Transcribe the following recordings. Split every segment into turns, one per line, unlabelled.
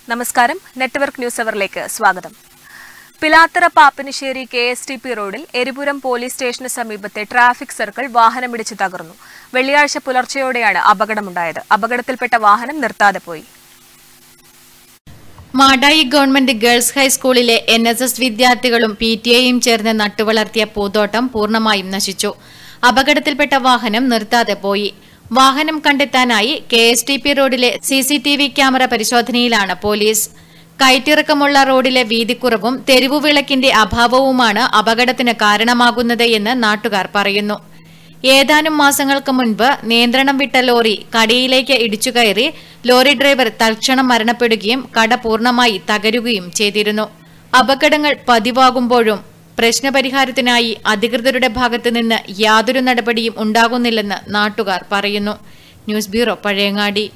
നമസ്കാരം network news അവറിലേക്ക് സ്വാഗതം Pilathara Pappinisseri K S T P റോഡിൽ എരിപുരം പോലീസ് സ്റ്റേഷന് സമീപത്തെ ട്രാഫിക് സർക്കിൾ വാഹനമിടിച്ച് തകർന്നു വെള്ളിയാഴ്ച പുലർച്ചെയോടെയാണ് അപകടമുണ്ടായത് അപകടത്തിൽപ്പെട്ട വാഹനം നിർത്താതെ പോയി
മാടായി ഗവൺമെന്റ് ഗേൾസ് ഹൈസ്കൂളിലെ എൻ എസ് എസ് വിദ്യാർത്ഥികളും പി ടി എയും ചേർന്ന് നട്ടുവളർത്തിയ പൂന്തോട്ടം പൂർണ്ണമായും നശിച്ചു അപകടത്തിൽപ്പെട്ട വാഹനം നിർത്താതെ പോയി വാഹനം കണ്ടെത്താനായി കെ എസ് ടി പി റോഡിലെ C C T V camera പരിശോധനയിലാണ് പോലീസ് കയറ്റിറക്കമുള്ള റോഡിലെ വീതിക്കുറവും തെരുവുവിളക്കിന്റെ അഭാവവുമാണ് അപകടത്തിന് കാരണമാകുന്നത് എന്ന് നാട്ടുകാർ പറയുന്നു ഏതാനും മാസങ്ങൾക്ക് മുൻപ് നിയന്ത്രണം വിട്ട ലോറി കടയിലേക്ക് ഇടിച്ചുകയറി ലോറി ഡ്രൈവർ തൽക്ഷണം മരണപ്പെടുകയും കട പൂർണ്ണമായി തകരുകയും ചെയ്തിരുന്നു അപകടങ്ങൾ പതിവാകുമ്പോഴും പ്രശ്നപരിഹാരത്തിനായി അധികൃതരുടെ ഭാഗത്തുനിന്ന് യാതൊരു നടപടിയും ഉണ്ടാകുന്നില്ലെന്ന് നാട്ടുകാർ പറയുന്നു ന്യൂസ് ബ്യൂറോ പഴയങ്ങാടി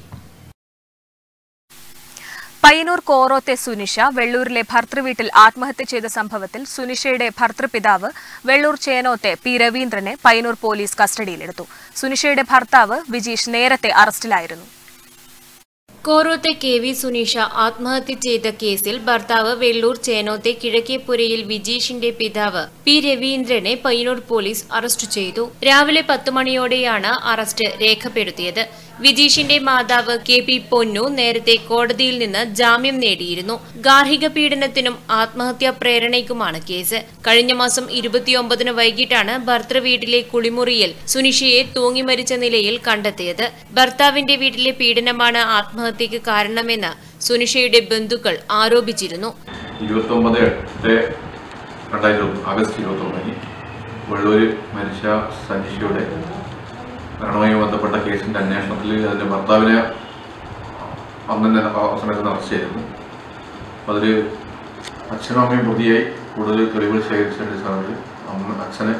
പയ്യന്നൂർ കോറോത്തെ സുനിഷ വെള്ളൂരിലെ ഭർത്തൃവീട്ടിൽ ആത്മഹത്യ ചെയ്ത സംഭവത്തിൽ സുനിഷയുടെ ഭർത്തൃപിതാവ് വെള്ളൂർ ചേനോത്തെ പി രവീന്ദ്രനെ പയ്യന്നൂർ പോലീസ് കസ്റ്റഡിയിലെടുത്തു സുനിഷയുടെ ഭർത്താവ് വിജീഷ് നേരത്തെ അറസ്റ്റിലായിരുന്നു
കോറോത്തെ കെ വി സുനീഷ ആത്മഹത്യ ചെയ്ത കേസിൽ ഭർത്താവ് വെള്ളൂർ ചേനോത്തെ കിഴക്കേപ്പുരയിൽ വിജീഷിന്റെ പിതാവ് പി രവീന്ദ്രനെ പയ്യന്നൂർ പോലീസ് അറസ്റ്റ് ചെയ്തു രാവിലെ പത്ത് മണിയോടെയാണ് അറസ്റ്റ് രേഖപ്പെടുത്തിയത് വിജീഷിന്റെ മാതാവ് കെ പി പൊന്നു നേരത്തെ കോടതിയിൽ നിന്ന് ജാമ്യം നേടിയിരുന്നു ഗാർഹിക പീഡനത്തിനും ആത്മഹത്യാ പ്രേരണയ്ക്കുമാണ് കേസ് കഴിഞ്ഞ മാസം ഇരുപത്തിയൊമ്പതിന് വൈകിട്ടാണ് ഭർത്തൃവീട്ടിലെ കുളിമുറിയിൽ സുനിഷയെ തൂങ്ങി മരിച്ച നിലയിൽ കണ്ടെത്തിയത് ഭർത്താവിന്റെ വീട്ടിലെ പീഡനമാണ് ആത്മഹത്യക്ക് കാരണമെന്ന് സുനിഷയുടെ ബന്ധുക്കൾ ആരോപിച്ചിരുന്നു
ഇരുപത്തൊമ്പത് എട്ട് രണ്ടായിരത്തി ഇരുപത്തി ആഗസ്റ്റ് ഇരുപത്തൊമ്പതിന് വെള്ളൂർ മനുഷ്യ സനീഷയുടെ മരണവുമായി ബന്ധപ്പെട്ട കേസിൻ്റെ അന്വേഷണത്തിൽ അതിൻ്റെ ഭർത്താവിനെ അന്ന് തന്നെ ആ സമയത്ത് തന്നെ അറസ്റ്റ് ചെയ്തിരുന്നു അപ്പോൾ അതിൽ അച്ഛനും അമ്മയും പ്രതിയായി കൂടുതൽ തെളിവുകൾ ശേഖരിച്ചതിൻ്റെ അടിസ്ഥാനത്തിൽ അമ്മ അച്ഛനെ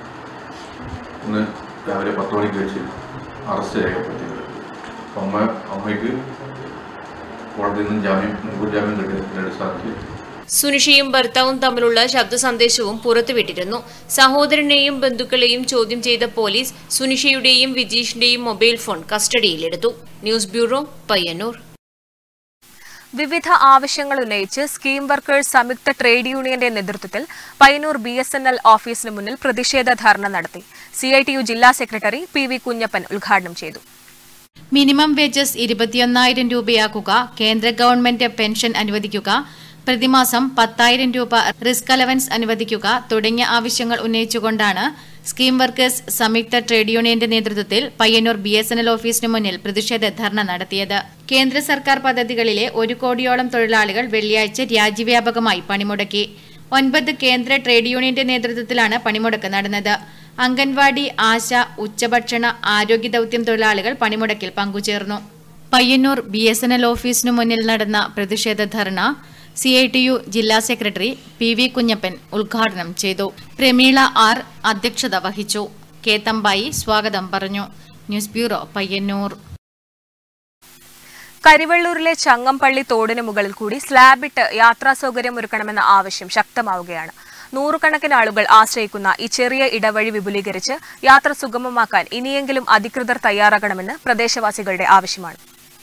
ഇന്ന് രാവിലെ പത്ത് മണിക്ക് വെച്ച് അറസ്റ്റ് രേഖപ്പെടുത്തിയത് അപ്പോൾ അമ്മ അമ്മയ്ക്ക് കോടതിയിൽ നിന്ന് ജാമ്യം മുൻകൂർ ജാമ്യം കിട്ടിയതിൻ്റെ അടിസ്ഥാനത്തിൽ
സുനിഷയും ഭർത്താവും തമ്മിലുള്ള ശബ്ദ സന്ദേശവും പുറത്തുവിട്ടിരുന്നു സഹോദരനെയും ബന്ധുക്കളെയും ചോദ്യം ചെയ്ത പോലീസ് സുനിഷയുടെയും വിജീഷിന്റെയും മൊബൈൽ ഫോൺ കസ്റ്റഡിയിലെടുത്തു ന്യൂസ് ബ്യൂറോ പയ്യന്നൂർ
വിവിധ ആവശ്യങ്ങൾ ഉന്നയിച്ച് സ്കീം വർക്കേഴ്സ് സംയുക്ത ട്രേഡ് യൂണിയന്റെ നേതൃത്വത്തിൽ Payyanur B S N L ഓഫീസിന് മുന്നിൽ പ്രതിഷേധ ധർണ നടത്തി സി ഐ ടി യു ജില്ലാ സെക്രട്ടറി പി വി കുഞ്ഞപ്പൻ ഉദ്ഘാടനം ചെയ്തു
മിനിമം വേജസ് ഇരുപത്തിയൊന്നായിരം രൂപയാക്കുക കേന്ദ്ര ഗവൺമെന്റ് പെൻഷൻ അനുവദിക്കുക പ്രതിമാസം പത്തായിരം രൂപ റിസ്ക് അലവൻസ് അനുവദിക്കുക തുടങ്ങിയ ആവശ്യങ്ങൾ ഉന്നയിച്ചുകൊണ്ടാണ് സ്കീം വർക്കേഴ്സ് സംയുക്ത ട്രേഡ് യൂണിയന്റെ നേതൃത്വത്തിൽ Payyanur B S N L ഓഫീസിന് മുന്നിൽ പ്രതിഷേധ ധർണ നടത്തിയത് കേന്ദ്ര സർക്കാർ പദ്ധതികളിലെ ഒരു കോടിയോളം തൊഴിലാളികൾ വെള്ളിയാഴ്ച രാജ്യവ്യാപകമായി പണിമുടക്കി ഒൻപത് കേന്ദ്ര ട്രേഡ് യൂണിയന്റെ നേതൃത്വത്തിലാണ് പണിമുടക്ക് നടന്നത് അംഗൻവാടി ആശ ഉച്ചഭക്ഷണ ആരോഗ്യ ദൌത്യം തൊഴിലാളികൾ പണിമുടക്കിൽ പങ്കുചേർന്നു Payyanur B S N L ഓഫീസിനു മുന്നിൽ നടന്ന പ്രതിഷേധ ധർണ സി ഐ ടി യു ജില്ലാ സെക്രട്ടറി പി വി കുഞ്ഞപ്പൻ ഉദ്ഘാടനം ചെയ്തു പ്രമീള ആർ അധ്യക്ഷത വഹിച്ചു കെ തമ്പായി സ്വാഗതം പറഞ്ഞു ന്യൂസ് ബ്യൂറോ പയ്യന്നൂർ
കരിവള്ളൂരിലെ ചങ്ങമ്പള്ളി തോടിന് മുകളിൽ കൂടി സ്ലാബിട്ട് യാത്രാ സൗകര്യം ഒരുക്കണമെന്ന ആവശ്യം ശക്തമാവുകയാണ് നൂറുകണക്കിന് ആളുകൾ ആശ്രയിക്കുന്ന ഈ ചെറിയ ഇടവഴി വിപുലീകരിച്ച് യാത്ര സുഗമമാക്കാൻ ഇനിയെങ്കിലും അധികൃതർ തയ്യാറാകണമെന്ന് പ്രദേശവാസികളുടെ ആവശ്യമാണ്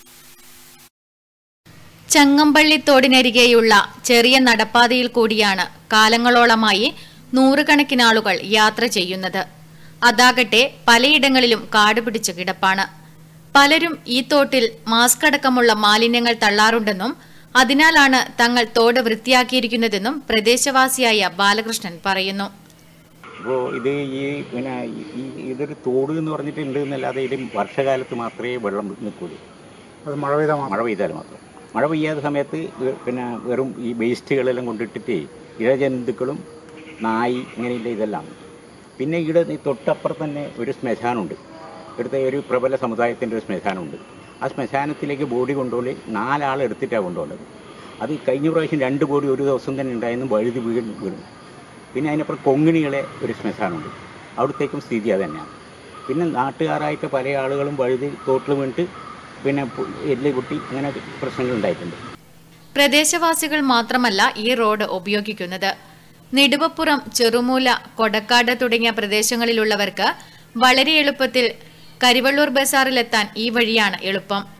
ചങ്ങമ്പള്ളി തോടിനരികെയുള്ള ചെറിയ നടപ്പാതയിൽ കൂടിയാണ് കാലങ്ങളോളമായി നൂറുകണക്കിന് ആളുകൾ യാത്ര ചെയ്യുന്നത് അതാകട്ടെ പലയിടങ്ങളിലും കാടുപിടിച്ച കിടപ്പാണ് പലരും ഈ തോട്ടിൽ മാസ്ക് അടക്കമുള്ള മാലിന്യങ്ങൾ തള്ളാറുണ്ടെന്നും അതിനാലാണ് തങ്ങൾ തോട് വൃത്തിയാക്കിയിരിക്കുന്നതെന്നും പ്രദേശവാസിയായ ബാലകൃഷ്ണൻ പറയുന്നു
അപ്പോൾ ഇത് ഈ പിന്നെ ഈ ഇതൊരു തോട് എന്ന് പറഞ്ഞിട്ടുണ്ട് എന്നല്ലാതെ ഇത് വർഷകാലത്ത് മാത്രമേ വെള്ളം നിൽക്കുള്ളൂ
അത് മഴ പെയ്താൽ മാത്രം
മഴ പെയ്താൽ മാത്രം മഴ പെയ്യാത്ത സമയത്ത് വെ- പിന്നെ വെറും ഈ വേസ്റ്റുകളെല്ലാം കൊണ്ടിട്ടിട്ട് ഇഴജന്തുക്കളും നായി ഇങ്ങനെയുള്ള ഇതെല്ലാം പിന്നെ ഇവിടെ ഈ തൊട്ടപ്പുറത്ത് തന്നെ ഒരു ശ്മശാനമുണ്ട് ഇവിടുത്തെ ഒരു പ്രബല സമുദായത്തിൻ്റെ ഒരു ശ്മശാനമുണ്ട് ആ ശ്മശാനത്തിലേക്ക് ബോഡി കൊണ്ടുപോയി നാലാൾ എടുത്തിട്ടാണ് കൊണ്ടുപോകുന്നത് അത് കഴിഞ്ഞ പ്രാവശ്യം രണ്ട് ബോഡി ഒരു ദിവസം തന്നെ ഉണ്ടായിരുന്നു വഴുതി വീണ് വീണു പിന്നെ അതിനപ്പുറം കൊങ്ങിണികളെ ഒരു ശ്മശാനമുണ്ട് അവിടത്തേക്കും സ്ഥിതി അത് തന്നെയാണ് പിന്നെ നാട്ടുകാരായിട്ട് പല ആളുകളും വഴുതി തോട്ടിൽ വീണിട്ട് പിന്നെ പു- എല്ല് പൊട്ടി അങ്ങനെ പ്രശ്നങ്ങൾ ഉണ്ടായിട്ടുണ്ട്
പ്രദേശവാസികൾ മാത്രമല്ല ഈ റോഡ് ഉപയോഗിക്കുന്നത് നെടുവപ്പുറം ചെറുമൂല കൊടക്കാട് തുടങ്ങിയ പ്രദേശങ്ങളിലുള്ളവർക്ക് വളരെ എളുപ്പത്തിൽ കരിവള്ളൂർ ബസാറിലെത്താൻ ഈ വഴിയാണ് എളുപ്പം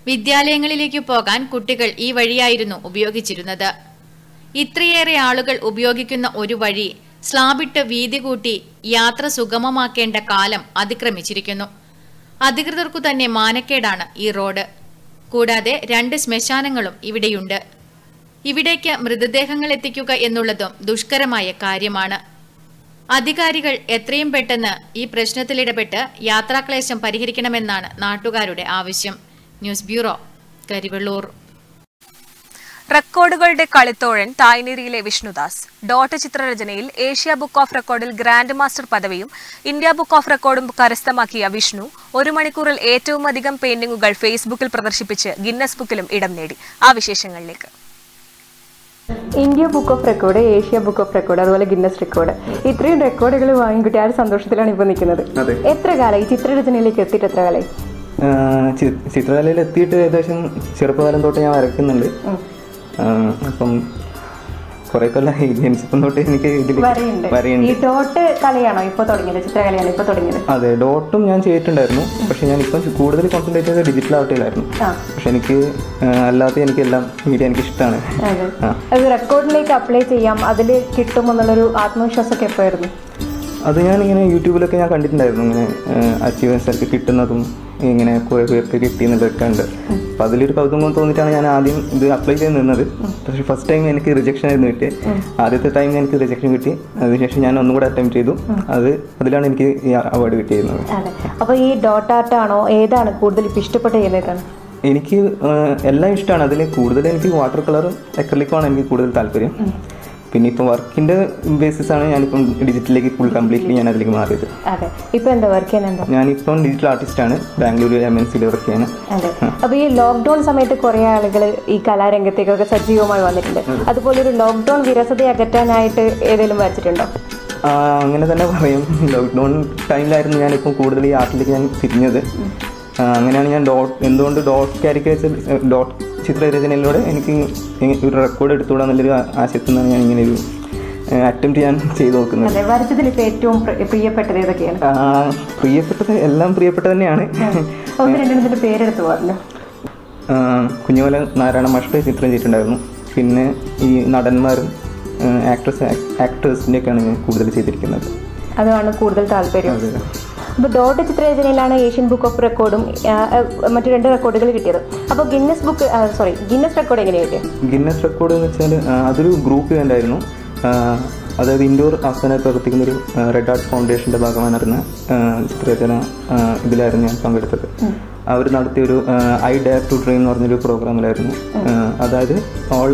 വിദ്യാലയങ്ങളിലേക്ക് പോകാൻ കുട്ടികൾ ഈ വഴിയായിരുന്നു ഉപയോഗിച്ചിരുന്നത് ഇത്രയേറെ ആളുകൾ ഉപയോഗിക്കുന്ന ഒരു വഴി സ്ലാബിട്ട് വീതി കൂട്ടി യാത്ര സുഗമമാക്കേണ്ട കാലം അതിക്രമിച്ചിരിക്കുന്നു അധികൃതർക്കു തന്നെ മാനക്കേടാണ് ഈ റോഡ് കൂടാതെ രണ്ട് ശ്മശാനങ്ങളും ഇവിടെയുണ്ട് ഇവിടേക്ക് മൃതദേഹങ്ങൾ എത്തിക്കുക എന്നുള്ളതും ദുഷ്കരമായ കാര്യമാണ് അധികാരികൾ എത്രയും പെട്ടെന്ന് ഈ പ്രശ്നത്തിലിടപെട്ട് യാത്രാക്ലേശം പരിഹരിക്കണമെന്നാണ് നാട്ടുകാരുടെ ആവശ്യം ന്യൂസ് ബ്യൂറോ കരിവെള്ളൂർ
റെക്കോർഡുകളുടെ കളിത്തോഴൻ തായ്നേരിയിലെ വിഷ്ണുദാസ് ഡോട്ട് ചിത്രരചനയിൽ ഏഷ്യ ബുക്ക് ഓഫ് റെക്കോർഡിൽ ഗ്രാൻഡ് മാസ്റ്റർ പദവിയും ഇന്ത്യ ബുക്ക് ഓഫ് റെക്കോർഡും കരസ്ഥമാക്കിയ വിഷ്ണു ഒരു മണിക്കൂറിൽ ഏറ്റവും അധികം പെയിന്റിംഗുകൾ ഫേസ്ബുക്കിൽ പ്രദർശിപ്പിച്ച് ഗിന്നസ് ബുക്കിലും ഇടം നേടി ആ വിശേഷങ്ങളിലേക്ക്
India book of record Asia book of record അതുപോലെ ഗിന്നസ് റെക്കോർഡ് ഇത്രയും റെക്കോർഡുകൾ വാങ്ങിക്കിട്ടി ആ ഒരു സന്തോഷത്തിലാണ് ഇപ്പോൾ നിൽക്കുന്നത്
അതെ.
എത്ര കാലമായി ചിത്രരചനയിലേക്ക് എത്തിയിട്ട് എത്ര കാലമായി
ആഹ് ചി- ചിത്രകലയിൽ എത്തിയിട്ട് ഏകദേശം ചെറുപ്പകാലം തൊട്ട് ഞാൻ വരയ്ക്കുന്നുണ്ട് ആഹ് അപ്പം കുറെ കൊല്ലമായി ജനിച്ചപ്പം തൊട്ട് എനിക്ക് ഇതിൽ
വരയുണ്ട് ഈ
വരയുണ്ട്
ഡോട്ട് കലയാണോ ഇപ്പോൾ തുടങ്ങിയത് ചിത്രകലയാണ് ഇപ്പോൾ തുടങ്ങിയത്
അതെ ഡോട്ടും ഞാൻ ചെയ്തിട്ടുണ്ടായിരുന്നു പക്ഷെ ഞാൻ ഇപ്പം കൂടുതൽ കോൺസെൻട്രേറ്റ് ചെയ്തത് ഡിജിറ്റൽ ആർട്ടിലായിരുന്നു
ആ
പക്ഷെ എനിക്ക് ആഹ് അല്ലാതെ എനിക്ക് എല്ലാം മീഡിയ എനിക്ക് ഇഷ്ടമാണ്
അതെ
ആ.
അത് റെക്കോർഡിലേക്ക് അപ്ലൈ ചെയ്യാം അതിൽ കിട്ടുമെന്നുള്ളൊരു ആത്മവിശ്വാസമൊക്കെ എപ്പോഴായിരുന്നു
അത് ഞാൻ ഇങ്ങനെ യൂട്യൂബിലൊക്കെ ഞാൻ കണ്ടിട്ടുണ്ടായിരുന്നു ഇങ്ങനെ അച്ചീവ്മെൻറ്റ്സ് ഒക്കെ കിട്ടുന്നതും ഇങ്ങനെ കുറേ പേർക്ക് കിട്ടിയെന്നുള്ളതൊക്കെ ഉണ്ട് അപ്പം അതിലൊരു കൗതുകം തോന്നിയിട്ടാണ് ഞാൻ ആദ്യം ഇത് അപ്ലൈ ചെയ്ത് നിന്നത് പക്ഷേ ഫസ്റ്റ് ടൈം എനിക്ക് റിജക്ഷൻ ആയിരുന്നു കിട്ടിയത് ആദ്യത്തെ ടൈം എനിക്ക് റിജക്ഷൻ കിട്ടി അതിനുശേഷം ഞാൻ ഒന്നും കൂടെ അറ്റംപ്റ്റ് ചെയ്തു അത് അതിലാണ് എനിക്ക് ഈ അവാർഡ് കിട്ടിയിരുന്നത്
അതെ അപ്പോൾ ഈ ഡോട്ട് ആർട്ട് ആണോ ഏതാണ് കൂടുതൽ ഇപ്പോൾ ഇഷ്ടപ്പെട്ട് ചെയ്യുന്നതാണ്
എനിക്ക് ആഹ്, എല്ലാം ഇഷ്ടമാണ് അതിൽ കൂടുതൽ എനിക്ക് വാട്ടർ കളറും അക്രലിക്കുമാണ് എനിക്ക് കൂടുതൽ താല്പര്യം പിന്നെ ഇപ്പോൾ വർക്കിൻ്റെ ബേസിസ് ആണ് ഞാനിപ്പം ഡിജിറ്റലിലേക്ക് ഫുൾ കംപ്ലീറ്റ്ലി ഞാൻ അതിലേക്ക് മാറിയത്
അതെ ഇപ്പോൾ എന്താ വർക്ക് ചെയ്യുന്നത് എന്താ
ഞാനിപ്പം ഡിജിറ്റൽ ആർട്ടിസ്റ്റാണ് ബാംഗ്ലൂർ എം എൻ സിയിൽ വർക്ക് ചെയ്യുന്നത്
അതെ അപ്പൊ ഈ ലോക്ക്ഡൌൺ സമയത്ത് കുറെ ആളുകൾ ഈ കലാരംഗത്തേക്കൊക്കെ സജീവമായി വന്നിട്ടുണ്ട് അതുപോലെ ഒരു ലോക്ക്ഡൌൺ വിരസത അകറ്റാനായിട്ട് ഏതെങ്കിലും വരച്ചിട്ടുണ്ടോ
ആ, അങ്ങനെ തന്നെ പറയും ലോക്ക്ഡൗൺ ടൈമിലായിരുന്നു ഞാനിപ്പം കൂടുതൽ ഈ ആർട്ടിലേക്ക് ഞാൻ തിരിഞ്ഞത് ആ, അങ്ങനെയാണ് ഞാൻ ഡോട്ട് എന്തുകൊണ്ട് ഡോട്ട് കാരിക്കേച്ചർ ഡോട്ട് ചിത്രരചനയിലൂടെ എനിക്ക് ഇങ്ങ- ഒരു റെക്കോർഡ് എടുത്തുകൂടാ എന്നുള്ളൊരു ആ- ആശയത്തിൽ നിന്നാണ് ഞാൻ ഇങ്ങനെ ഒരു അറ്റംപ്റ്റ് ചെയ്യാൻ ചെയ്തു നോക്കുന്നത്
അതെ വരച്ചതിൽ ഇപ്പൊ ഏറ്റവും പ്രി- പ്രിയപ്പെട്ടത് ഏതൊക്കെയാണ്
ആ, പ്രിയപ്പെട്ടത് എല്ലാം പ്രിയപ്പെട്ടത് തന്നെയാണ്
ഒന്ന് രണ്ടെണ്ണത്തിന്റെ പേരെടുത്ത് പറഞ്ഞു
ആ, കുഞ്ഞുമല നാരായണ മാഷ്ട ചിത്രം ചെയ്തിട്ടുണ്ടായിരുന്നു പിന്നെ ഈ നടന്മാരും ആക്ട്രസ് ആക്ടേഴ്സിൻ്റെയൊക്കെയാണ് ഞാൻ കൂടുതൽ ചെയ്തിരിക്കുന്നത്
അതാണ് കൂടുതൽ താല്പര്യം
അതെ
അപ്പോൾ ഡോട്ട് ചിത്രരചനയിലാണ് ഏഷ്യൻ ബുക്ക് ഓഫ് റെക്കോർഡും ആ, ആ, മറ്റു രണ്ട് റെക്കോർഡുകൾ കിട്ടിയത് അപ്പോൾ Guinness book sorry Guinness record എങ്ങനെയാണ് കിട്ടിയത്
ഗിന്നസ് റെക്കോർഡ് എന്ന് വെച്ചാൽ അതൊരു ഗ്രൂപ്പ് ഇവൻ്റ് ആയിരുന്നു ആ, അതായത് ഇൻഡോർ ആസ്ഥാനത്ത് പ്രവർത്തിക്കുന്ന ഒരു റെഡ് ആർട്ട് ഫൗണ്ടേഷൻ്റെ ഭാഗമായി നടന്ന ആ, ചിത്രരചന ആ, ഇതിലായിരുന്നു ഞാൻ പങ്കെടുത്തത് അവർ നടത്തിയ ഒരു ഐ ഡയർ ടു ഡ്രീം എന്ന് പറഞ്ഞൊരു പ്രോഗ്രാമിലായിരുന്നു ആ, അതായത് ഓൾ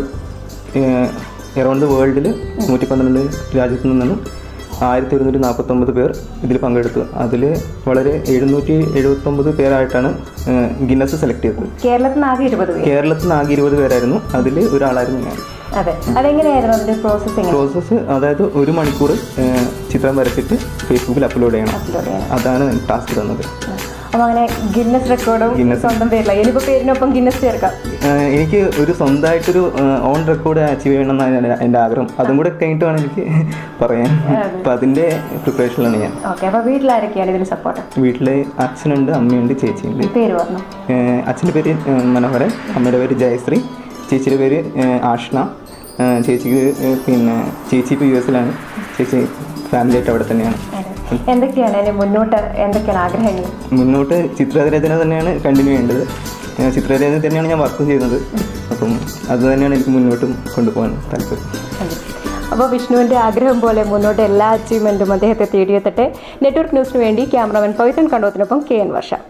എറൗണ്ട് ദ വേൾഡിൽ നൂറ്റി പന്ത്രണ്ട് രാജ്യത്തു നിന്നും ആയിരത്തി ഒരുന്നൂറ്റി നാൽപ്പത്തൊമ്പത് പേർ ഇതിൽ പങ്കെടുത്തു അതിൽ വളരെ എഴുന്നൂറ്റി എഴുപത്തൊമ്പത് പേരായിട്ടാണ് ആ, ഗിന്നസ് സെലക്ട് ചെയ്തത്
കേരളത്തിൽ നിന്ന് ആകെ ഇരുപത് പേര്
കേരളത്തിൽ നിന്ന് ആകെ ഇരുപത് പേരായിരുന്നു അതിൽ ഒരാളായിരുന്നു ഞാൻ
അതെ അതെങ്ങനെയായിരുന്നു അതിന്റെ പ്രോസസ്സിങ്
പ്രോസസ്സ് അതായത് ഒരു മണിക്കൂർ ഏഹ്, ചിത്രം വരച്ചിട്ട് ഫേസ്ബുക്കിൽ അപ്ലോഡ് ചെയ്യണം
അപ്ലോഡ് ചെയ്യണം
അതാണ് ടാസ്ക് തന്നത്
അപ്പോൾ അങ്ങനെ ഗിന്നസ് റെക്കോർഡും
ഗിന്നസ്.
സ്വന്തം പേരില്ല ഇനിയിപ്പോൾ പേരിനൊപ്പം ഗിന്നസ് ചേർക്കാം
ഏഹ്, എനിക്ക് ഒരു സ്വന്തമായിട്ടൊരു ഓൺ റെക്കോർഡ് അച്ചീവ് ചെയ്യണം എന്നാണ് എൻ്റെ- എൻ്റെ ആഗ്രഹം അതും കൂടെ കഴിഞ്ഞിട്ട് വേണം എനിക്ക് പറയാൻ അപ്പം അതിൻ്റെ പ്രിപ്പറേഷനിലാണ് ഞാൻ
ഓക്കെ അപ്പോൾ വീട്ടിലാരൊക്കെയാണ് ഇതിന് സപ്പോർട്ട്
വീട്ടിൽ അച്ഛനുണ്ട് അമ്മയുണ്ട് ചേച്ചിയുണ്ട്
പേര് പറഞ്ഞു
ഏഹ്, അച്ഛൻ്റെ പേര് ഏഹ്, മനോഹരൻ അമ്മയുടെ പേര് ജയശ്രീ ചേച്ചിയുടെ പേര് ഏഹ്, ആഷ്ന ഏഹ്, ചേച്ചിക്ക് ഏഹ്, പിന്നെ ചേച്ചി ഇപ്പോൾ യു എസിലാണ് ചേച്ചി ഫാമിലി ആയിട്ട് അവിടെ തന്നെയാണ്
എന്തൊക്കെയാണ് അതിന് മുന്നോട്ട് എന്തൊക്കെയാണ് ആഗ്രഹങ്ങൾ
മുന്നോട്ട് ചിത്രരചന തന്നെയാണ് കണ്ടിന്യൂ ചെയ്യേണ്ടത് ഏഹ് ചിത്രരചന തന്നെയാണ് ഞാൻ വർക്ക് ചെയ്യുന്നത് അപ്പം അത് തന്നെയാണ് എനിക്ക് മുന്നോട്ടും കൊണ്ടുപോകാൻ താല്പര്യം
അപ്പോൾ വിഷ്ണുവിൻ്റെ ആഗ്രഹം പോലെ മുന്നോട്ട് എല്ലാ അച്ചീവ്മെൻറ്റും അദ്ദേഹത്തെ തേടിയെത്തട്ടെ നെറ്റ്വർക്ക് ന്യൂസിന് വേണ്ടി ക്യാമറമാൻ പവിത്രൻ കണ്ടോത്തിനൊപ്പം K N Varsha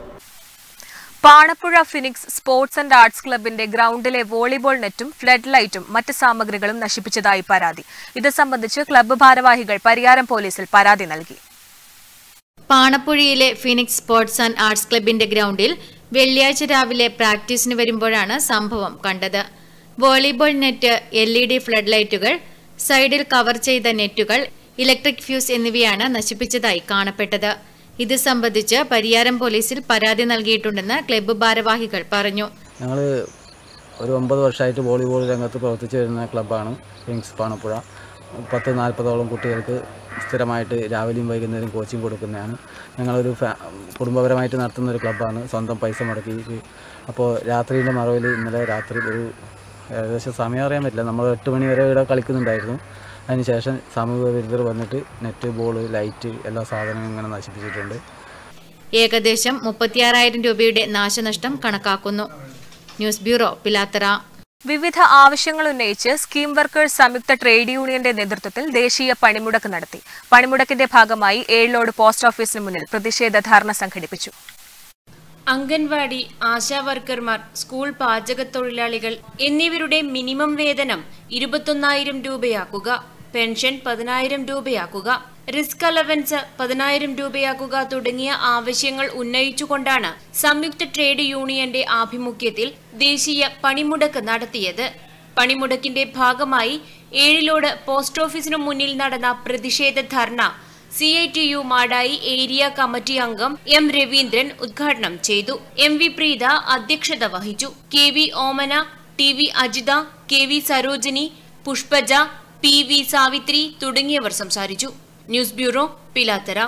Panappuzha Phoenix sports and arts ക്ലബിന്റെ ഗ്രൗണ്ടിലെ വോളിബോൾ നെറ്റും ഫ്ലഡ് ലൈറ്റും മറ്റ് സാമഗ്രികളും നശിപ്പിച്ചതായി പരാതി ഇത് സംബന്ധിച്ച് ക്ലബ്ബ് ഭാരവാഹികൾ പരിയാരം പോലീസിൽ പരാതി നൽകി
പാണപ്പുഴയിലെ ഫിനിക്സ് സ്പോർട്സ് ആൻഡ് ആർട്സ് ക്ലബിന്റെ ഗ്രൗണ്ടിൽ വെള്ളിയാഴ്ച രാവിലെ പ്രാക്ടീസിന് വരുമ്പോഴാണ് സംഭവം കണ്ടത് volleyball net L E D flood ലൈറ്റുകൾ സൈഡിൽ കവർ ചെയ്ത നെറ്റുകൾ ഇലക്ട്രിക് ഫ്യൂസ് എന്നിവയാണ് നശിപ്പിച്ചതായി കാണപ്പെട്ടത് ഇത് സംബന്ധിച്ച് പരിയാരം പോലീസിൽ പരാതി നൽകിയിട്ടുണ്ടെന്ന് ക്ലബ്ബ് ഭാരവാഹികൾ പറഞ്ഞു
ഞങ്ങൾ ഒരു ഒമ്പത് വർഷമായിട്ട് വോളിബോൾ രംഗത്ത് പ്രവർത്തിച്ചു വരുന്ന ക്ലബ്ബാണ് കിങ്സ് പാണപ്പുഴ പത്ത് നാൽപ്പതോളം കുട്ടികൾക്ക് സ്ഥിരമായിട്ട് രാവിലെയും വൈകുന്നേരം കോച്ചിങ് കൊടുക്കുന്നതാണ് ഞങ്ങളൊരു ഫാ കുടുംബപരമായിട്ട് നടത്തുന്ന ഒരു ക്ലബ്ബാണ് സ്വന്തം പൈസ മുടക്കി അപ്പോൾ രാത്രിയുടെ മറവിൽ ഇന്നലെ രാത്രി ഒരു ഏകദേശം സമയം അറിയാൻ പറ്റില്ല നമ്മൾ എട്ട് മണി വരെ ഇവിടെ കളിക്കുന്നുണ്ടായിരുന്നു അതിനുശേഷം സാമൂഹിക വിരുദ്ധർ വന്നിട്ട് നെറ്റ് ബോൾ ലൈറ്റ് എല്ലാ സാധനങ്ങളും ഇങ്ങനെ നശിപ്പിച്ചിട്ടുണ്ട്
ഏകദേശം മുപ്പത്തിയാറായിരം രൂപയുടെ നാശനഷ്ടം കണക്കാക്കുന്നു ന്യൂസ് ബ്യൂറോ പിലാത്തറ
വിവിധ ആവശ്യങ്ങൾ ഉന്നയിച്ച് സ്കീം വർക്കേഴ്സ് സംയുക്ത ട്രേഡ് യൂണിയന്റെ നേതൃത്വത്തിൽ ദേശീയ പണിമുടക്ക് നടത്തി പണിമുടക്കിന്റെ ഭാഗമായി ഏഴിലോട് പോസ്റ്റ് ഓഫീസിന് മുന്നിൽ പ്രതിഷേധ ധർണ സംഘടിപ്പിച്ചു
അംഗൻവാടി ആശാ വർക്കർമാർ സ്കൂൾ പാചകത്തൊഴിലാളികൾ എന്നിവരുടെ മിനിമം വേതനം ഇരുപത്തൊന്നായിരം രൂപയാക്കുക പെൻഷൻ പതിനായിരം രൂപയാക്കുക റിസ്ക് അലവൻസ് പതിനായിരം രൂപയാക്കുക തുടങ്ങിയ ആവശ്യങ്ങൾ ഉന്നയിച്ചുകൊണ്ടാണ് സംയുക്ത ട്രേഡ് യൂണിയന്റെ ആഭിമുഖ്യത്തിൽ ദേശീയ പണിമുടക്ക് നടത്തിയത് പണിമുടക്കിന്റെ ഭാഗമായി ഏഴിലോട് പോസ്റ്റ് ഓഫീസിനു മുന്നിൽ നടന്ന പ്രതിഷേധ ധർണ C I T U Madayi area committee അംഗം എം രവീന്ദ്രൻ ഉദ്ഘാടനം ചെയ്തു എം വി പ്രീത അധ്യക്ഷത വഹിച്ചു K V Omana T V Ajitha K V Sarojini Pushpaja P V Savithri തുടങ്ങിയവർ സംസാരിച്ചു news bureau Pilathara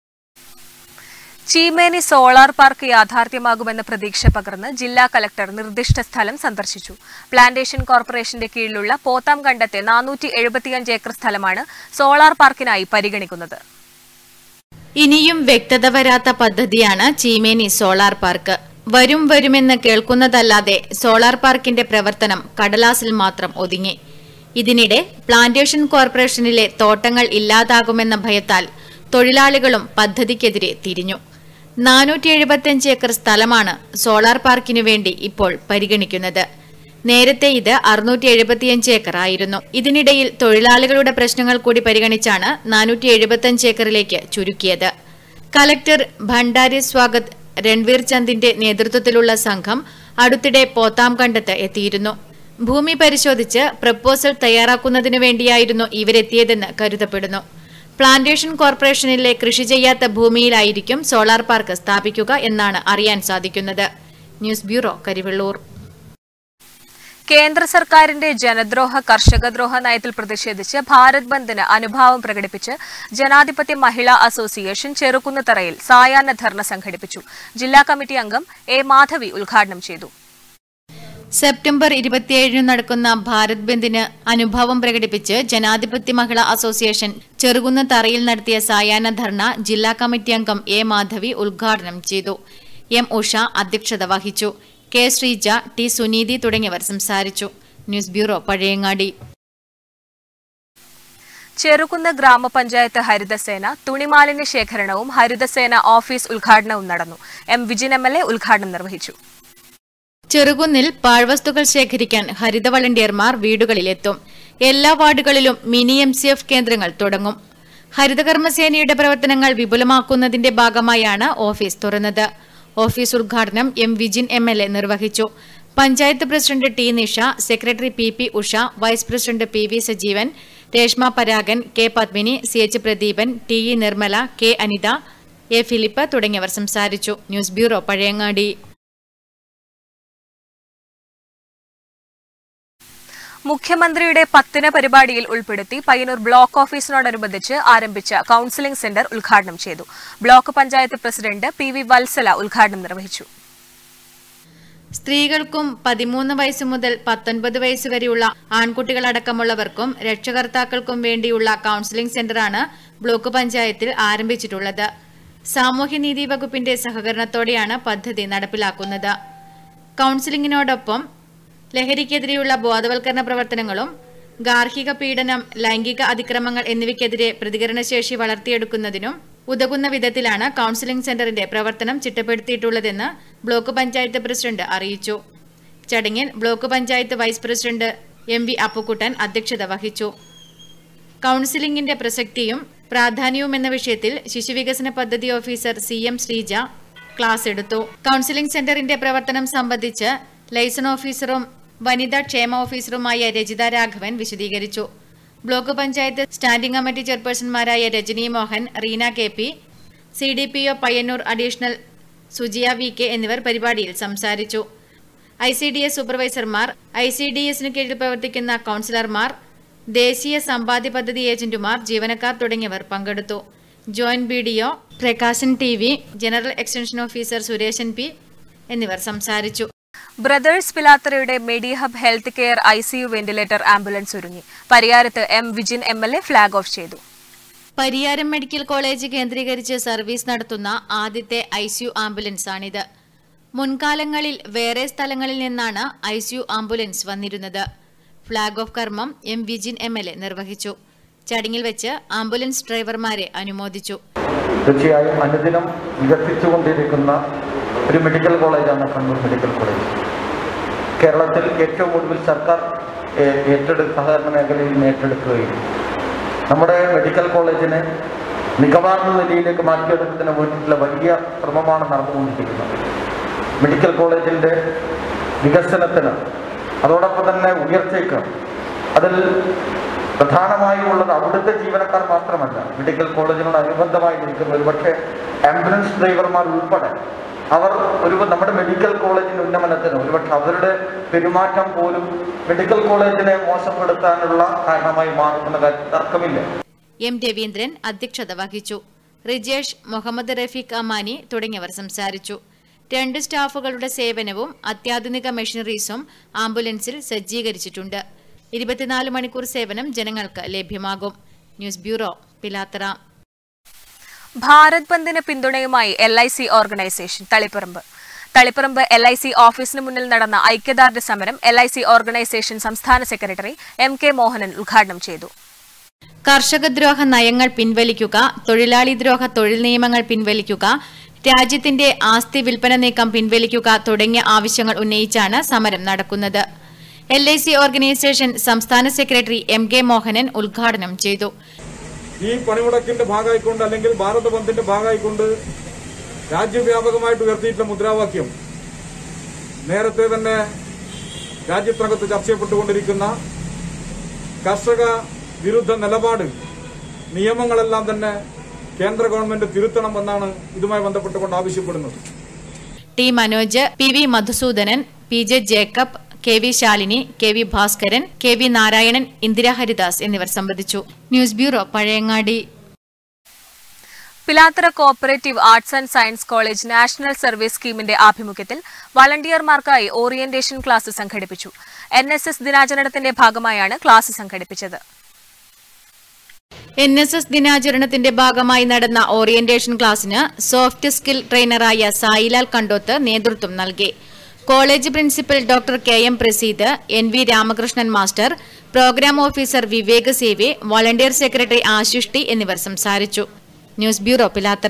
Cheemeni solar park യാഥാർത്ഥ്യമാകുമെന്ന പ്രതീക്ഷ പകർന്ന് ജില്ലാ കലക്ടർ നിർദ്ദിഷ്ട സ്ഥലം സന്ദർശിച്ചു പ്ലാന്റേഷൻ കോർപ്പറേഷന്റെ കീഴിലുള്ള പോത്താം കണ്ടത്തെ നാനൂറ്റി എഴുപത്തിയഞ്ച് ഏക്കർ സ്ഥലമാണ് സോളാർ പാർക്കിനായി പരിഗണിക്കുന്നത്
ഇനിയും വ്യക്തത വരാത്ത പദ്ധതിയാണ് ചീമേനി സോളാർ പാർക്ക് വരും വരുമെന്ന് കേൾക്കുന്നതല്ലാതെ സോളാർ പാർക്കിന്റെ പ്രവർത്തനം കടലാസിൽ മാത്രം ഒതുങ്ങി ഇതിനിടെ പ്ലാന്റേഷൻ കോർപ്പറേഷനിലെ തോട്ടങ്ങൾ ഇല്ലാതാകുമെന്ന ഭയത്താൽ തൊഴിലാളികളും പദ്ധതിക്കെതിരെ തിരിഞ്ഞു നാനൂറ്റി എഴുപത്തിയഞ്ച് ഏക്കർ സ്ഥലമാണ് സോളാർ പാർക്കിനു വേണ്ടി ഇപ്പോൾ പരിഗണിക്കുന്നത് നേരത്തെ ഇത് അറുന്നൂറ്റി എഴുപത്തിയഞ്ച് ഏക്കർ ആയിരുന്നു ഇതിനിടയിൽ തൊഴിലാളികളുടെ പ്രശ്നങ്ങൾ കൂടി പരിഗണിച്ചാണ് നാനൂറ്റി എഴുപത്തിയഞ്ച് ഏക്കറിലേക്ക് ചുരുക്കിയത് കലക്ടർ ഭണ്ഡാരി സ്വാഗത് രൺവീർ ചന്ദിന്റെ നേതൃത്വത്തിലുള്ള സംഘം അടുത്തിടെ പോത്താംകണ്ടത്ത് എത്തിയിരുന്നു ഭൂമി പരിശോധിച്ച് പ്രപ്പോസൽ തയ്യാറാക്കുന്നതിനു വേണ്ടിയായിരുന്നു ഇവരെത്തിയതെന്ന് കരുതപ്പെടുന്നു പ്ലാന്റേഷൻ കോർപ്പറേഷനിലെ കൃഷി ചെയ്യാത്ത ഭൂമിയിലായിരിക്കും സോളാർ പാർക്ക് സ്ഥാപിക്കുക എന്നാണ് അറിയാൻ സാധിക്കുന്നത് ന്യൂസ് ബ്യൂറോ കരിവെള്ളൂർ
കേന്ദ്ര സർക്കാരിന്റെ ജനദ്രോഹ കർഷകദ്രോഹ നയത്തിൽ പ്രതിഷേധിച്ച് ഭാരത് ബന്ദിന് അനുഭാവം പ്രകടിപ്പിച്ച് ജനാധിപത്യ മഹിളാ അസോസിയേഷൻ ചെറുകുന്നത്തറയിൽ സായാഹ്ന ധർണ സംഘടിപ്പിച്ചു ജില്ലാ കമ്മിറ്റി അംഗം എ മാധവി ഉദ്ഘാടനം ചെയ്തു
സെപ്റ്റംബർ ഇരുപത്തിയേഴിന് നടക്കുന്ന ഭാരത് ബന്ദിന് അനുഭാവം പ്രകടിപ്പിച്ച് ജനാധിപത്യ മഹിളാ അസോസിയേഷൻ ചെറുകുന്ന തറയിൽ നടത്തിയ സായാഹ്ന ധർണ ജില്ലാ കമ്മിറ്റി അംഗം എ മാധവി ഉദ്ഘാടനം ചെയ്തു എം ഉഷ അധ്യക്ഷത വഹിച്ചു കെ ശ്രീജ ടി സുനീതി തുടങ്ങിയവർ സംസാരിച്ചു ന്യൂസ് ബ്യൂറോ പഴയങ്ങാടി
ചെറുകുന്ന് ഗ്രാമപഞ്ചായത്ത് ഹരിതസേന തുണിമാലിന്യ ശേഖരണവും ഹരിതസേന ഓഫീസ് ഉദ്ഘാടനവും നടന്നു M Vijin M L A ഉദ്ഘാടനം നിർവഹിച്ചു
ചെറുകുന്നിൽ പാഴ്വസ്തുക്കൾ ശേഖരിക്കാൻ ഹരിത വളണ്ടിയർമാർ വീടുകളിലെത്തും എല്ലാ വാർഡുകളിലും മിനി എം സി എഫ് കേന്ദ്രങ്ങൾ തുടങ്ങും ഹരിതകർമ്മസേനയുടെ പ്രവർത്തനങ്ങൾ വിപുലമാക്കുന്നതിന്റെ ഭാഗമായാണ് ഓഫീസ് തുറന്നത് ഓഫീസ് ഉദ്ഘാടനം M Vijin M L A നിർവഹിച്ചു panchayat president T Nisha secretary P P Usha vice president P V Sajeevan Reshma Paragan K Padmini C H Pradeepan T E Nirmala K Anitha A Philip തുടങ്ങിയവർ സംസാരിച്ചു ന്യൂസ് ബ്യൂറോ പഴയങ്ങാടി
മുഖ്യമന്ത്രിയുടെ പത്തിന് പരിപാടിയിൽ ഉൾപ്പെടുത്തി പയ്യന്നൂർ ബ്ലോക്ക് ഓഫീസിനോടനുബന്ധിച്ച് ആരംഭിച്ച കൌൺസിലിംഗ് സെന്റർ ഉദ്ഘാടനം ചെയ്തു block panchayat president P V Vatsala ഉദ്ഘാടനം നിർവഹിച്ചു
സ്ത്രീകൾക്കും പതിമൂന്ന് വയസ്സ് മുതൽ പത്തൊൻപത് വയസ്സ് വരെയുള്ള ആൺകുട്ടികളടക്കമുള്ളവർക്കും രക്ഷകർത്താക്കൾക്കും വേണ്ടിയുള്ള കൌൺസിലിംഗ് സെന്ററാണ് ബ്ലോക്ക് പഞ്ചായത്തിൽ ആരംഭിച്ചിട്ടുള്ളത് സാമൂഹ്യനീതി വകുപ്പിന്റെ സഹകരണത്തോടെയാണ് പദ്ധതി നടപ്പിലാക്കുന്നത് കൌൺസിലിംഗിനോടൊപ്പം ലഹരിക്കെതിരെയുള്ള ബോധവൽക്കരണ പ്രവർത്തനങ്ങളും ഗാർഹിക പീഡനം ലൈംഗിക അതിക്രമങ്ങൾ എന്നിവയ്ക്കെതിരെ പ്രതികരണശേഷി വളർത്തിയെടുക്കുന്നതിനും ഉതകുന്ന വിധത്തിലാണ് കൌൺസിലിംഗ് സെന്ററിന്റെ പ്രവർത്തനം ചിട്ടപ്പെടുത്തിയിട്ടുള്ളതെന്ന് ബ്ലോക്ക് പഞ്ചായത്ത് പ്രസിഡന്റ് അറിയിച്ചു ചടങ്ങിൽ block panchayat vice president M V Appukuttan അധ്യക്ഷത വഹിച്ചു കൌൺസിലിംഗിന്റെ പ്രസക്തിയും പ്രാധാന്യവും എന്ന വിഷയത്തിൽ ശിശുവികസന പദ്ധതി officer C M Sreeja class എടുത്തു കൌൺസിലിംഗ് സെന്ററിന്റെ പ്രവർത്തനം സംബന്ധിച്ച് ലൈസൺ ഓഫീസറും വനിതാ ക്ഷേമ ഓഫീസറുമായ രജിത രാഘവൻ വിശദീകരിച്ചു ബ്ലോക്ക് പഞ്ചായത്ത് സ്റ്റാൻഡിംഗ് കമ്മിറ്റി ചെയർപേഴ്സൺമാരായ Rajani Mohan Reena K P C D P O Payyanur additional Sujiya V K എന്നിവർ പരിപാടിയിൽ സംസാരിച്ചു ഐ സി ഡി എസ് സൂപ്പർവൈസർമാർ ഐ സി ഡി എസിന് കീഴിൽ പ്രവർത്തിക്കുന്ന കൌൺസിലർമാർ ദേശീയ സമ്പാദ്യ പദ്ധതി ഏജന്റുമാർ ജീവനക്കാർ തുടങ്ങിയവർ പങ്കെടുത്തു joint B D O Prakashan T V general extension officer Sureshan P എന്നിവർ സംസാരിച്ചു
ബ്രദേഴ്സ് പിലാത്തറയുടെ Medihub health care I C U ventilator ambulance ഒരുങ്ങി പരിയാരത്ത് M Vijin M L A flag off ചെയ്തു
പരിയാരം മെഡിക്കൽ കോളേജ് കേന്ദ്രീകരിച്ച് സർവീസ് നടത്തുന്ന ആദ്യത്തെ ഐസിയു ആംബുലൻസ് ആണിത് മുൻകാലങ്ങളിൽ വേറെ സ്ഥലങ്ങളിൽ നിന്നാണ് ഐസിയു ആംബുലൻസ് വന്നിരുന്നത് ഫ്ളാഗ് ഓഫ് കർമ്മം M Vijin M L A നിർവഹിച്ചു ചടങ്ങിൽ വെച്ച് ആംബുലൻസ് ഡ്രൈവർമാരെ അനുമോദിച്ചു
തീർച്ചയായും അനുദിനം വികസിച്ചുകൊണ്ടിരിക്കുന്ന ഒരു മെഡിക്കൽ കോളേജാണ് കണ്ണൂർ മെഡിക്കൽ കോളേജ് കേരളത്തിൽ ഏറ്റവും ഒടുവിൽ സർക്കാർ ഏ- ഏറ്റെടു സഹകരണ മേഖലയിൽ നിന്ന് ഏറ്റെടുക്കുകയും നമ്മുടെ മെഡിക്കൽ കോളേജിനെ മികവാർന്ന നിലയിലേക്ക് മാറ്റിയെടുക്കുന്നതിന് വേണ്ടിയിട്ടുള്ള വലിയ ശ്രമമാണ് നടന്നുകൊണ്ടിരിക്കുന്നത് മെഡിക്കൽ കോളേജിൻ്റെ വികസനത്തിന് അതോടൊപ്പം തന്നെ ഉയർച്ചയ്ക്ക് അതിൽ പ്രധാനമായും ഉള്ളത് അവിടുത്തെ ജീവനക്കാർ മാത്രമല്ല മെഡിക്കൽ കോളേജിനോട് അനുബന്ധമായി നിൽക്കുന്ന ഒരുപക്ഷെ ആംബുലൻസ് ഡ്രൈവർമാർ ഉൾപ്പെടെ അവർ ഒരു നമ്മുടെ മെഡിക്കൽ കോളേജിന്റെ ഉന്നമനത്തിന് ഒരുപക്ഷെ അവരുടെ പെരുമാറ്റം പോലും മെഡിക്കൽ കോളേജിനെ മോശപ്പെടുത്താനുള്ള കാരണമായി മാറുമെന്ന കാര്യത്തിൽ തർക്കമില്ല
എം രവീന്ദ്രൻ അധ്യക്ഷത വഹിച്ചു റിജേഷ് മുഹമ്മദ് റഫീഖ് അമാനി തുടങ്ങിയവർ സംസാരിച്ചു രണ്ട് സ്റ്റാഫുകളുടെ സേവനവും അത്യാധുനിക മെഷീനറീസും ആംബുലൻസിൽ സജ്ജീകരിച്ചിട്ടുണ്ട് ഇരുപത്തിനാല് മണിക്കൂർ സേവനം ജനങ്ങൾക്ക് ലഭ്യമാകും ന്യൂസ് ബ്യൂറോ പിലാത്തറ
ഭാരത് ബന്ദിന് പിന്തുണയുമായി L I C organisation Taliparamba Taliparamba L I C ഓഫീസിന് മുന്നിൽ നടന്ന ഐക്യദാർഢ്യ സമരം എൽ ഐ സി ഓർഗനൈസേഷൻ സംസ്ഥാന സെക്രട്ടറി എം കെ മോഹനൻ ഉദ്ഘാടനം ചെയ്തു
കർഷകദ്രോഹ നയങ്ങൾ പിൻവലിക്കുക തൊഴിലാളി ദ്രോഹ തൊഴിൽ നിയമങ്ങൾ പിൻവലിക്കുക രാജ്യത്തിന്റെ ആസ്തി വിൽപ്പന നീക്കം പിൻവലിക്കുക തുടങ്ങിയ ആവശ്യങ്ങൾ ഉന്നയിച്ചാണ് സമരം നടക്കുന്നത് എൽ ഐ സി ഓർഗനൈസേഷൻ സംസ്ഥാന സെക്രട്ടറി എം കെ മോഹനൻ ഉദ്ഘാടനം ചെയ്തു
ഈ പണിമുടക്കിന്റെ ഭാഗമായിക്കൊണ്ട് അല്ലെങ്കിൽ ഭാരത ബന്ദിന്റെ ഭാഗമായിക്കൊണ്ട് രാജ്യവ്യാപകമായിട്ട് ഉയർത്തിയിട്ടുള്ള മുദ്രാവാക്യം നേരത്തെ തന്നെ രാജ്യത്തിനകത്ത് ചർച്ച ചെയ്യപ്പെട്ടുകൊണ്ടിരിക്കുന്ന കർഷക വിരുദ്ധ നിലപാട് നിയമങ്ങളെല്ലാം തന്നെ കേന്ദ്ര ഗവൺമെന്റ് തിരുത്തണമെന്നാണ് ഇതുമായി ബന്ധപ്പെട്ടുകൊണ്ട് ആവശ്യപ്പെടുന്നത്
T Manoj P V Madhusoodanan P J Jacob K V Shalini K V Bhaskaran K V Narayanan Indira Haridas എന്നിവർ സംബന്ധിച്ചു news bureau Pazhayangadi
Pilathara cooperative arts and science college national service സ്കീമിന്റെ ആഭിമുഖ്യത്തിൽ വളണ്ടിയർമാർക്കായി ഓറിയന്റേഷൻ ക്ലാസ് സംഘടിപ്പിച്ചു എൻ എസ് എസ് ദിനാചരണത്തിന്റെ ഭാഗമായാണ് ക്ലാസ് സംഘടിപ്പിച്ചത്
എൻ എസ് എസ് ദിനാചരണത്തിന്റെ ഭാഗമായി നടന്ന ഓറിയന്റേഷൻ ക്ലാസിന് സോഫ്റ്റ് സ്കിൽ ട്രെയിനറായ സായിലാൽ കണ്ടോത്ത് നേതൃത്വം നൽകി college principal doctor K M Praseed N V Ramakrishnan master programme officer Vivek C V volunteer secretary Ashish T എന്നിവർ സംസാരിച്ചു ന്യൂസ് ബ്യൂറോ പിലാത്തറ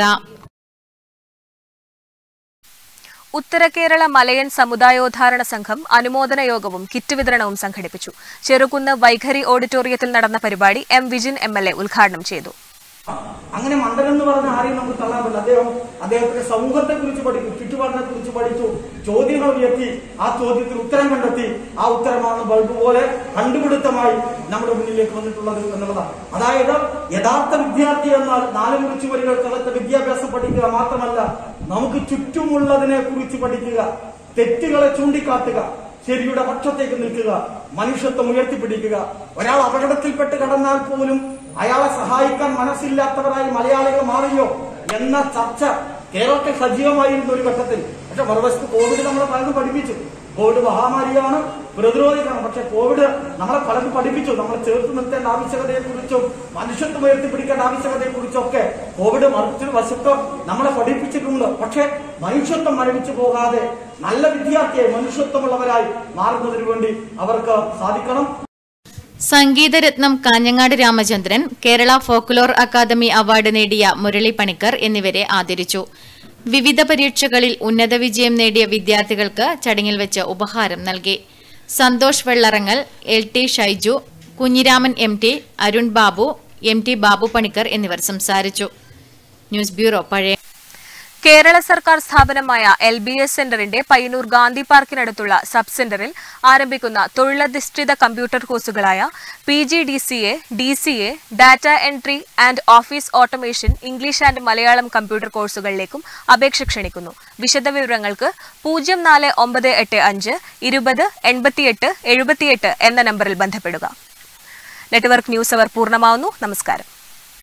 ഉത്തര കേരള മലയൻ സമുദായോദ്ധാരണ സംഘം അനുമോദന യോഗവും കിറ്റ് വിതരണവും സംഘടിപ്പിച്ചു ചെറുകുന്ന് വൈഖരി ഓഡിറ്റോറിയത്തിൽ നടന്ന പരിപാടി M Vijin M L A ഉദ്ഘാടനം ചെയ്തു
അങ്ങനെ മണ്ടൻ എന്ന് പറഞ്ഞ ആരെയും നമുക്ക് തള്ളാൻ പറ്റില്ല അദ്ദേഹം അദ്ദേഹത്തിന്റെ സമൂഹത്തെ കുറിച്ച് പഠിച്ചു ചുറ്റുപാടിനെ കുറിച്ച് പഠിച്ചു ചോദ്യങ്ങൾ ഉയർത്തി ആ ചോദ്യത്തിന് ഉത്തരം കണ്ടെത്തി ആ ഉത്തരമാണ് ബൾബ് പോലെ കണ്ടുപിടുത്തമായി നമ്മുടെ മുന്നിലേക്ക് വന്നിട്ടുള്ളത് എന്നുള്ളതാണ് അതായത് യഥാർത്ഥ വിദ്യാർത്ഥി എന്നാൽ നാല് മുറിച്ചു വരികൾക്കകത്ത് വിദ്യാഭ്യാസം പഠിക്കുക മാത്രമല്ല നമുക്ക് ചുറ്റുമുള്ളതിനെ കുറിച്ച് പഠിക്കുക തെറ്റുകളെ ചൂണ്ടിക്കാട്ടുക ശരിയുടെ പക്ഷത്തേക്ക് നിൽക്കുക മനുഷ്യത്വം ഉയർത്തിപ്പിടിക്കുക ഒരാൾ അപകടത്തിൽപ്പെട്ട് കടന്നാൽ പോലും അയാളെ സഹായിക്കാൻ മനസ്സില്ലാത്തവരായി മലയാളികൾ മാറിയോ എന്ന ചർച്ച കേരളത്തിൽ സജീവമായിരുന്ന ഒരു ഘട്ടത്തിൽ പക്ഷെ മറുവശത്ത് കോവിഡ് നമ്മളെ പലതും പഠിപ്പിച്ചു കോവിഡ് മഹാമാരിയാണ് പ്രതിരോധിക്കണം പക്ഷെ കോവിഡ് നമ്മളെ പലതും പഠിപ്പിച്ചു നമ്മളെ ചേർത്ത് നിർത്തേണ്ട ആവശ്യകതയെ കുറിച്ചും മനുഷ്യത്വം ഉയർത്തിപ്പിടിക്കേണ്ട ആവശ്യകതയെ കുറിച്ചൊക്കെ കോവിഡ് മറിച്ചൊരു വശത്ത് നമ്മളെ പഠിപ്പിച്ചിട്ടുണ്ട് പക്ഷെ മനുഷ്യത്വം മരവിച്ചു പോകാതെ നല്ല വിദ്യാർത്ഥിയെ മനുഷ്യത്വമുള്ളവരായി മാറുന്നതിന് വേണ്ടി അവർക്ക് സാധിക്കണം
സംഗീതരത്നം Kanhangad Ramachandran Kerala folklore academy award നേടിയ മുരളി പണിക്കർ എന്നിവരെ ആദരിച്ചു വിവിധ പരീക്ഷകളിൽ ഉന്നത വിജയം നേടിയ വിദ്യാർത്ഥികൾക്ക് ചടങ്ങിൽ വെച്ച് ഉപഹാരം നൽകി Santhosh Vellarangal L T Shaiju Kunhiraman M T Arun Babu M T Babu Panicker എന്നിവർ സംസാരിച്ചു ന്യൂസ് ബ്യൂറോ പഴയ
കേരള സർക്കാർ സ്ഥാപനമായ എൽ ബി എസ് സെന്ററിന്റെ പയ്യന്നൂർ ഗാന്ധി പാർക്കിനടുത്തുള്ള സബ് സെന്ററിൽ ആരംഭിക്കുന്ന തൊഴിലധിഷ്ഠിത കമ്പ്യൂട്ടർ കോഴ്സുകളായ P G D C A D C A data entry and office automation English and Malayalam computer കോഴ്സുകളിലേക്കും അപേക്ഷ ക്ഷണിക്കുന്നു വിശദവിവരങ്ങൾക്ക് പൂജ്യം നാല് ഒമ്പത് എട്ട് അഞ്ച് ഇരുപത് എൺപത്തിയെട്ട് എഴുപത്തിയെട്ട് എന്ന നമ്പറിൽ ബന്ധപ്പെടുക നെറ്റ്വർക്ക് ന്യൂസ് അവർ പൂർണ്ണമാവുന്നു നമസ്കാരം